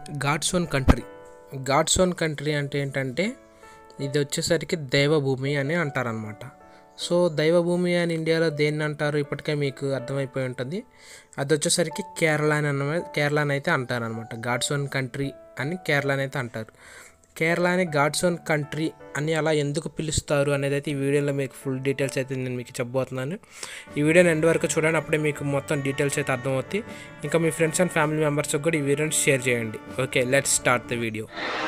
God's own country God's own country అంటే ఏంటంటే ఇది వచ్చేసరికి దైవభూమి అని అంటారనమాట సో దైవభూమి అని ఇండియాలో దేన్ని అంటారు ఇప్పటికే మీకు అర్థమైపోయి ఉంటుంది అది వచ్చేసరికి కేరళ అని అన్న కేరళ అని అయితే అంటారనమాట గాడ్స్ ఓన్ కంట్రీ అని కేరళ అని అయితే అంటారు కేరళని గాడ్స్ ఓన్ కంట్రీ అని అలా ఎందుకు పిలుస్తారు అనేది అయితే ఈ వీడియోలో మీకు ఫుల్ డీటెయిల్స్ అయితే నేను మీకు చెప్పబోతున్నాను ఈ వీడియోని ఎండ్ వరకు చూడండి అప్పుడే మీకు మొత్తం డీటెయిల్స్ అయితే అర్థమవుతాయి ఇంకా మీ ఫ్రెండ్స్ అండ్ ఫ్యామిలీ మెంబర్స్కి కూడా ఈ వీడియోని షేర్ చేయండి okay let's start the video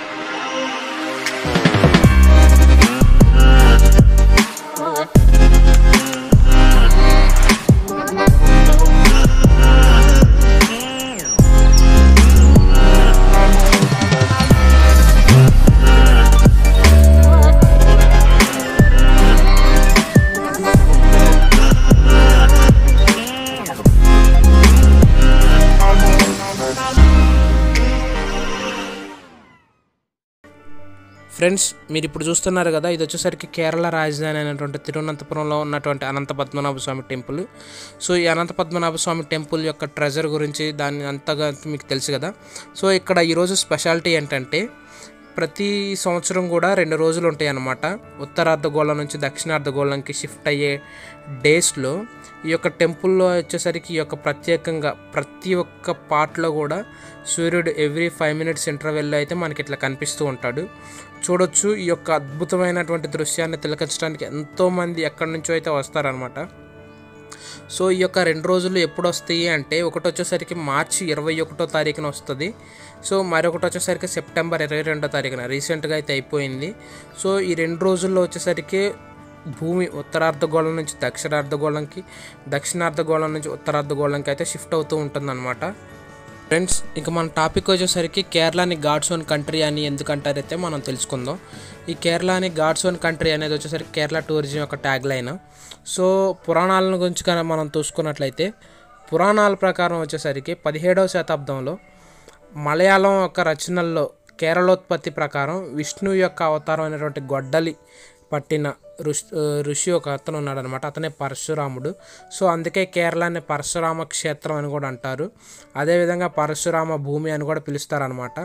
friends మీరు ఇప్పుడు చూస్తున్నారు కదా ఇది వచ్చేసరికి కేరళ రాజధాని అయినటువంటి తిరువనంతపురంలో ఉన్నటువంటి అనంత పద్మనాభ స్వామి టెంపుల్ సో ఈ అనంత పద్మనాభ స్వామి టెంపుల్ యొక్క ట్రెజర్ గురించి దాన్ని అంతగా మీకు తెలుసు కదా సో ఇక్కడ ఈరోజు స్పెషాలిటీ ఏంటంటే ప్రతి సంవత్సరం కూడా రెండు రోజులు ఉంటాయి అన్నమాట ఉత్తరార్ధగోళం నుంచి దక్షిణార్ధగోళంకి షిఫ్ట్ అయ్యే డేస్లో ఈ యొక్క టెంపుల్లో వచ్చేసరికి ఈ యొక్క ప్రత్యేకంగా ప్రతి ఒక్క పార్ట్లో కూడా సూర్యుడు ఎవ్రీ ఫైవ్ మినిట్స్ ఇంటర్వెల్లో అయితే మనకి ఇట్లా కనిపిస్తూ ఉంటాడు చూడొచ్చు ఈ యొక్క అద్భుతమైనటువంటి దృశ్యాన్ని తిలకించడానికి ఎంతోమంది ఎక్కడి నుంచో అయితే వస్తారనమాట సో ఈ యొక్క రెండు రోజులు ఎప్పుడు వస్తాయి అంటే ఒకటి వచ్చేసరికి మార్చి ఇరవై ఒకటో తారీఖున వస్తుంది సో మరొకటి వచ్చేసరికి సెప్టెంబర్ ఇరవై రెండో తారీఖున రీసెంట్గా అయితే అయిపోయింది సో ఈ రెండు రోజుల్లో వచ్చేసరికి భూమి ఉత్తరార్ధగోళం నుంచి దక్షిణార్ధగోళంకి దక్షిణార్ధగోళం నుంచి ఉత్తరార్ధగోళంకి అయితే షిఫ్ట్ అవుతూ ఉంటుందన్నమాట ఫ్రెండ్స్ ఇంకా మన టాపిక్ వచ్చేసరికి కేరళని గాడ్స్ ఓన్ కంట్రీ అని ఎందుకు అంటారైతే మనం తెలుసుకుందాం ఈ కేరళని గాడ్స్ ఓన్ కంట్రీ అనేది వచ్చేసరికి కేరళ టూరిజం యొక్క ట్యాగ్ లైన్ సో పురాణాల గురించి కానీ మనం చూసుకున్నట్లయితే పురాణాల ప్రకారం వచ్చేసరికి పదిహేడవ శతాబ్దంలో మలయాళం యొక్క రచనల్లో కేరళోత్పత్తి ప్రకారం విష్ణువు యొక్క అవతారం అయినటువంటి గొడ్డలి పట్టిన ఋషి ఋషి ఒక అతను ఉన్నాడనమాట అతనే పరశురాముడు సో అందుకే కేరళని పరశురామ క్షేత్రం అని కూడా అంటారు అదేవిధంగా పరశురామ భూమి అని కూడా పిలుస్తారనమాట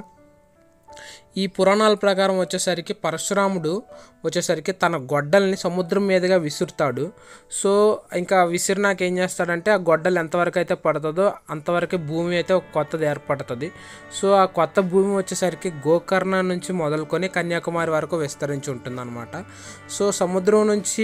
ఈ పురాణాల ప్రకారం వచ్చేసరికి పరశురాముడు వచ్చేసరికి తన గొడ్డల్ని సముద్రం మీదుగా విసురుతాడు సో ఇంకా విసిరినాక ఏం చేస్తాడంటే ఆ గొడ్డలు ఎంతవరకు అయితే పడుతుందో అంతవరకు భూమి అయితే ఒక కొత్తది ఏర్పడుతుంది సో ఆ కొత్త భూమి వచ్చేసరికి గోకర్ణ నుంచి మొదలుకొని కన్యాకుమారి వరకు విస్తరించి ఉంటుందన్నమాట సో సముద్రం నుంచి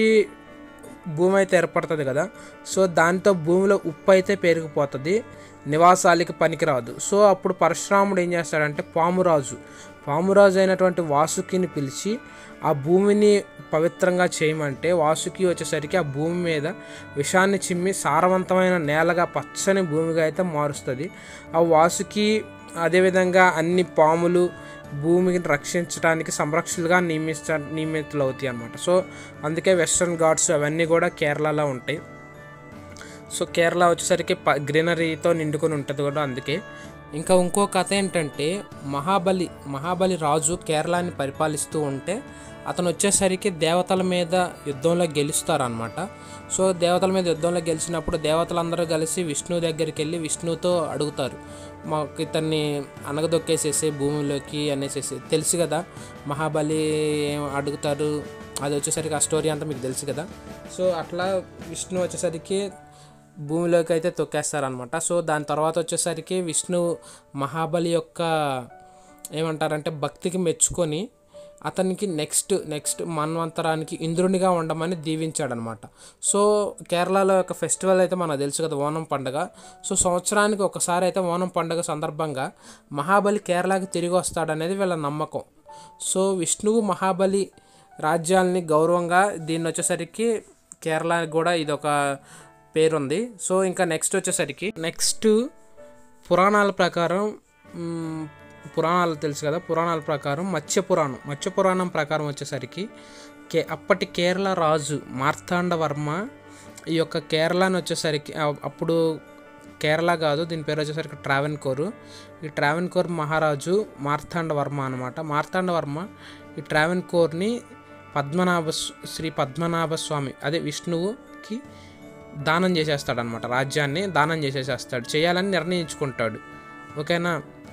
భూమి అయితే ఏర్పడుతుంది కదా సో దాంతో భూమిలో ఉప్పు అయితే పెరిగిపోతుంది నివాసాలకి పనికిరాదు సో అప్పుడు పరశురాముడు ఏం చేస్తాడంటే పామురాజు పామురాజు అయినటువంటి వాసుకిని పిలిచి ఆ భూమిని పవిత్రంగా చేయమంటే వాసుకి వచ్చేసరికి ఆ భూమి మీద విషాన్ని చిమ్మి సారవంతమైన నేలగా పచ్చని భూమిగా అయితే మారుస్తుంది ఆ వాసుకి అదేవిధంగా అన్ని పాములు భూమిని రక్షించడానికి సంరక్షకులుగా నియమించ నియమితులు అవుతాయి అనమాట సో అందుకే వెస్ట్రన్ ఘాట్స్ అవన్నీ కూడా కేరళలో ఉంటాయి సో కేరళ వచ్చేసరికి ప గ్రీనరీతో నిండుకొని ఉంటుంది కూడా అందుకే ఇంకా ఇంకో కథ ఏంటంటే మహాబలి మహాబలి రాజు కేరళని పరిపాలిస్తూ ఉంటే అతను వచ్చేసరికి దేవతల మీద యుద్ధంలో గెలుస్తారనమాట సో దేవతల మీద యుద్ధంలో గెలిచినప్పుడు దేవతలందరూ కలిసి విష్ణువు దగ్గరికి వెళ్ళి విష్ణువుతో అడుగుతారు మాకు ఇతన్ని అనగదొక్కేసేసి భూమిలోకి అనేసేసి తెలుసు కదా మహాబలి ఏం అడుగుతారు అది వచ్చేసరికి ఆ స్టోరీ అంతా మీకు తెలుసు కదా సో అట్లా విష్ణు వచ్చేసరికి భూమిలోకి అయితే తొక్కేస్తారనమాట సో దాని తర్వాత వచ్చేసరికి విష్ణు మహాబలి యొక్క ఏమంటారంటే భక్తికి మెచ్చుకొని అతనికి నెక్స్ట్ నెక్స్ట్ మన్వంతరానికి ఇంద్రునిగా ఉండమని దీవించాడనమాట సో కేరళలో ఒక ఫెస్టివల్ అయితే మనకు తెలుసు కదా ఓనం పండుగ సో సంవత్సరానికి ఒకసారి అయితే ఓనం పండుగ సందర్భంగా మహాబలి కేరళకి తిరిగి వస్తాడనేది వీళ్ళ నమ్మకం సో విష్ణువు మహాబలి రాజ్యాల్ని గౌరవంగా దీన్ని వచ్చేసరికి కేరళకి కూడా ఇది ఒక పేరుంది సో ఇంకా నెక్స్ట్ వచ్చేసరికి నెక్స్ట్ పురాణాల ప్రకారం మ్, పురాణాలు తెలుసు కదా పురాణాల ప్రకారం మత్స్య పురాణం మత్స్య పురాణం ప్రకారం వచ్చేసరికి కే అప్పటి కేరళ రాజు మార్తాండవర్మ ఈ యొక్క కేరళని వచ్చేసరికి ఆ- అప్పుడు కేరళ కాదు దీని పేరు వచ్చేసరికి ట్రావెన్కోర్ ఈ ట్రావెన్కోర్ మహారాజు మార్తాండవర్మ అనమాట మార్తాండవర్మ ఈ ట్రావెన్కోర్ని పద్మనాభ స్- శ్రీ పద్మనాభ స్వామి అదే విష్ణువుకి దానం చేసేస్తాడు అనమాట రాజ్యాన్ని దానం చేసేసేస్తాడు చేయాలని నిర్ణయించుకుంటాడు ఓకేనా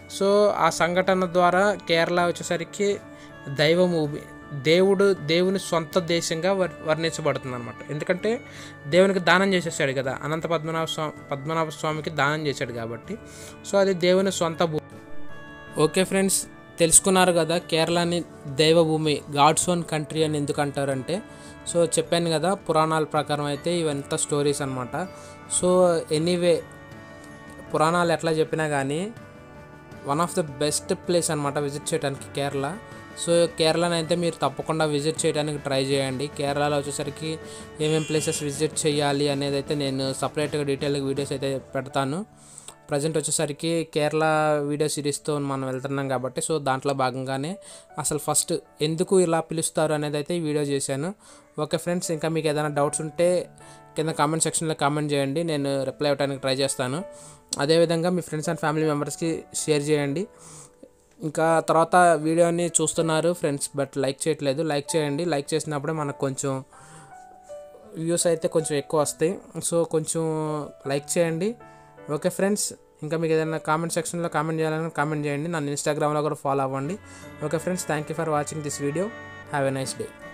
సో ఆ సంఘటన ద్వారా కేరళ వచ్చేసరికి దైవము దేవుడు దేవుని సొంత దేశంగా వర్ వర్ణించబడుతుంది అనమాట ఎందుకంటే దేవునికి దానం చేసేసాడు కదా అనంత పద్మనాభ స్వామి పద్మనాభ స్వామికి దానం చేశాడు కాబట్టి సో అది దేవుని సొంత భూ ఓకే ఫ్రెండ్స్ తెలుసుకున్నారు కదా కేరళని దైవభూమి గాడ్స్ ఓన్ కంట్రీ అని ఎందుకు అంటారంటే సో చెప్పాను కదా పురాణాల ప్రకారం అయితే ఇవంతా స్టోరీస్ అనమాట సో ఎనీవే పురాణాలు ఎట్లా చెప్పినా కానీ one of the best place అనమాట విజిట్ చేయడానికి కేరళ సో కేరళని అయితే మీరు తప్పకుండా విజిట్ చేయడానికి ట్రై చేయండి కేరళలో వచ్చేసరికి ఏమేమి ప్లేసెస్ విజిట్ చేయాలి అనేది అయితే నేను సపరేట్గా డీటెయిల్గా వీడియోస్ అయితే పెడతాను ప్రజెంట్ వచ్చేసరికి కేరళ వీడియో సిరీస్తో మనం వెళ్తున్నాం కాబట్టి సో దాంట్లో భాగంగానే అసలు ఫస్ట్ ఎందుకు ఇలా పిలుస్తారు అనేది అయితే ఈ వీడియో చేశాను ఓకే ఫ్రెండ్స్ ఇంకా మీకు ఏదైనా డౌట్స్ ఉంటే కింద కామెంట్ సెక్షన్లో కామెంట్ చేయండి నేను రిప్లై ఇవ్వడానికి ట్రై చేస్తాను అదేవిధంగా మీ ఫ్రెండ్స్ అండ్ ఫ్యామిలీ మెంబర్స్కి షేర్ చేయండి ఇంకా తర్వాత వీడియోని చూస్తున్నారు ఫ్రెండ్స్ బట్ లైక్ చేయట్లేదు లైక్ చేయండి లైక్ చేసినప్పుడే మనకు కొంచెం వ్యూస్ అయితే కొంచెం ఎక్కువ వస్తాయి సో కొంచెం లైక్ చేయండి ఓకే ఫ్రెండ్స్ ఇంకా మీకు ఏదైనా కామెంట్ సెక్షన్లో కామెంట్ చేయాలని కామెంట్ చేయండి నన్ను ఇన్స్టాగ్రామ్లో కూడా ఫాలో అవ్వండి okay friends thank you for watching this video have a nice day